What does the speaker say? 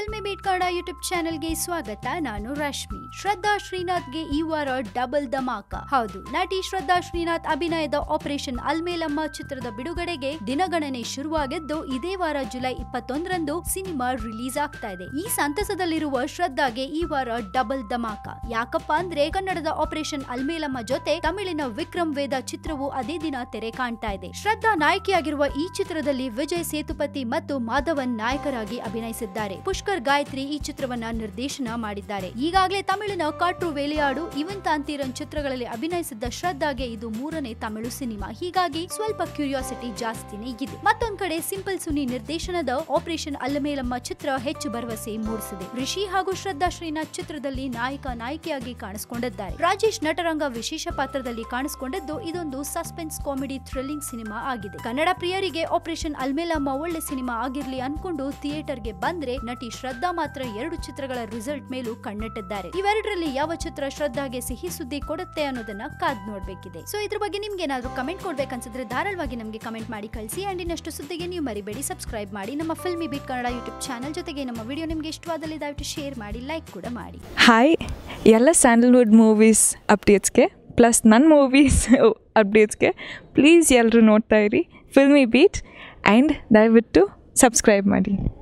filmy Filmibeat Kannada YouTube ಚಾನೆಲ್ಗೆ ಸ್ವಾಗತ ನಾನು ರಶ್ಮಿ ಶ್ರದ್ಧಾ ಶ್ರೀನಾಥ್ಗೆ ಈ ವಾರ ಡಬಲ್ ಧಮಾಕ ಹೌದು ನಟಿ ಶ್ರದ್ಧಾ ಶ್ರೀನಾಥ್ ಅಭಿನಯದ ಆಪರೇಷನ್ ಅಲ್ಮೇಲಮ್ಮ ಚಿತ್ರದ ಬಿಡುಗಡೆಗೆ ದಿನಗಣನೆ ಶುರುವಾಗಿದ್ದು ಇದೇ ವಾರ ಜುಲೈ ಇಪ್ಪತ್ತೊಂದರಂದು ಸಿನಿಮಾ ರಿಲೀಸ್ ಆಗ್ತಾ ಇದೆ ಈ ಸಂತಸದಲ್ಲಿರುವ ಶ್ರದ್ಧಾಗೆ ಈ ವಾರ ಡಬಲ್ ಧಮಾಕ ಯಾಕಪ್ಪ ಅಂದ್ರೆ ಕನ್ನಡದ ಆಪರೇಷನ್ ಅಲ್ಮೇಲಮ್ಮ ಜೊತೆ ತಮಿಳಿನ ವಿಕ್ರಮ್ ವೇದ ಚಿತ್ರವು ಅದೇ ದಿನ ತೆರೆ ಕಾಣ್ತಾ ಇದೆ ಶ್ರದ್ಧಾ ನಾಯಕಿಯಾಗಿರುವ ಈ ಚಿತ್ರದಲ್ಲಿ ವಿಜಯ್ ಸೇತುಪತಿ ಮತ್ತು ಮಾಧವನ್ ನಾಯಕರಾಗಿ ಅಭಿನಯಿಸಿದ್ದಾರೆ ಪುಷ್ಕರ್ ಗಾಯತ್ರಿ ಈ ಚಿತ್ರವನ್ನ ನಿರ್ದೇಶನ ಮಾಡಿದ್ದಾರೆ ಈಗಾಗಲೇ ತಮಿಳಿನ ಕಾಟ್ರು ವೇಲಿಯಾಡು ಇವನ್ ತಾಂತೀರನ್ ಚಿತ್ರಗಳಲ್ಲಿ ಅಭಿನಯಿಸಿದ್ದ ಶ್ರದ್ಧಾಗೆ ಇದು ಮೂರನೇ ತಮಿಳು ಸಿನಿಮಾ ಹೀಗಾಗಿ ಸ್ವಲ್ಪ ಕ್ಯೂರಿಯಾಸಿಟಿ ಜಾಸ್ತಿನೇ ಇದೆ ಮತ್ತೊಂದ್ ಕಡೆ ಸಿಂಪಲ್ ಸುನಿ ನಿರ್ದೇಶನದ ಆಪರೇಷನ್ ಅಲ್ಲಮೇಲಮ್ಮ ಚಿತ್ರ ಹೆಚ್ಚು ಭರವಸೆ ಮೂಡಿಸಿದೆ ರಿಷಿ ಹಾಗೂ ಶ್ರದ್ಧಾ ಶ್ರೀನಾಥ್ ಚಿತ್ರದಲ್ಲಿ ನಾಯಕ ನಾಯಕಿಯಾಗಿ ಕಾಣಿಸಿಕೊಂಡಿದ್ದಾರೆ ರಾಜೇಶ್ ನಟರಂಗ ವಿಶೇಷ ಪಾತ್ರದಲ್ಲಿ ಕಾಣಿಸಿಕೊಂಡಿದ್ದು ಇದೊಂದು ಸಸ್ಪೆನ್ಸ್ ಕಾಮಿಡಿ ಥ್ರಿಲ್ಲಿಂಗ್ ಸಿನಿಮಾ ಆಗಿದೆ ಕನ್ನಡ ಪ್ರಿಯರಿಗೆ ಆಪರೇಷನ್ ಅಲ್ಮೇಲಮ್ಮ ಒಳ್ಳೆ ಸಿನಿಮಾ ಆಗಿರ್ಲಿ ಅನ್ಕೊಂಡು ಥಿಯೇಟರ್ಗೆ ಬಂದ್ರೆ ನಟಿ ಶ್ರದ್ಧಾ ಮಾತ್ರ ಎರಡು ಚಿತ್ರಗಳ ರಿಸಲ್ಟ್ ಮೇಲೂ ಕಣ್ಣಿಟ್ಟಿದ್ದಾರೆ ಇವೆರಡರಲ್ಲಿ ಯಾವ ಚಿತ್ರ ಶ್ರದ್ಧಾಗೆ ಸಿಹಿ ಸುದ್ದಿ ಕೊಡುತ್ತೆ ಅನ್ನೋದನ್ನ ಕಾದ್ ನೋಡ್ಬೇಕಿದೆ ಸೊ ಇದ್ರ ಬಗ್ಗೆ ನಿಮ್ಗೆ ಏನಾದ್ರು ಕಮೆಂಟ್ ಕೊಡ್ಬೇಕನ್ಸಿದ್ರೆ ಧಾರಾಳವಾಗಿ ನಮಗೆ ಕಮೆಂಟ್ ಮಾಡಿ ಕಳಿಸಿ ಅಂಡ್ ಇನ್ನಷ್ಟು ಸುದ್ದಿಗೆ ನೀವು ಮರಿಬೇಡಿ ಸಬ್ಸ್ಕ್ರೈಬ್ ಮಾಡಿ ನಮ್ಮ Filmibeat Kannada YouTube channel ಜೊತೆಗೆ ನಮ್ಮ ವಿಡಿಯೋ ನಿಮ್ಗೆ ಇಷ್ಟವಾದಲ್ಲಿ ದಯವಿಟ್ಟು ಶೇರ್ ಮಾಡಿ ಲೈಕ್ ಕೂಡ ಮಾಡಿ ಹಾಯ್ ಎಲ್ಲ ಸ್ಯಾಂಡಲ್ವುಡ್ ಮೂವೀಸ್ ಅಪ್ಡೇಟ್ಸ್ಗೆ ಪ್ಲಸ್ ನನ್ನ ಮೂವೀಸ್ ಅಪ್ಡೇಟ್ಸ್ಗೆ ಪ್ಲೀಸ್ ಎಲ್ಲರೂ ನೋಡ್ತಾ ಇರಿ ಫಿಲ್ಮಿ ಬೀಟ್ ಆ್ಯಂಡ್ ದಯವಿಟ್ಟು ಸಬ್ಸ್ಕ್ರೈಬ್ ಮಾಡಿ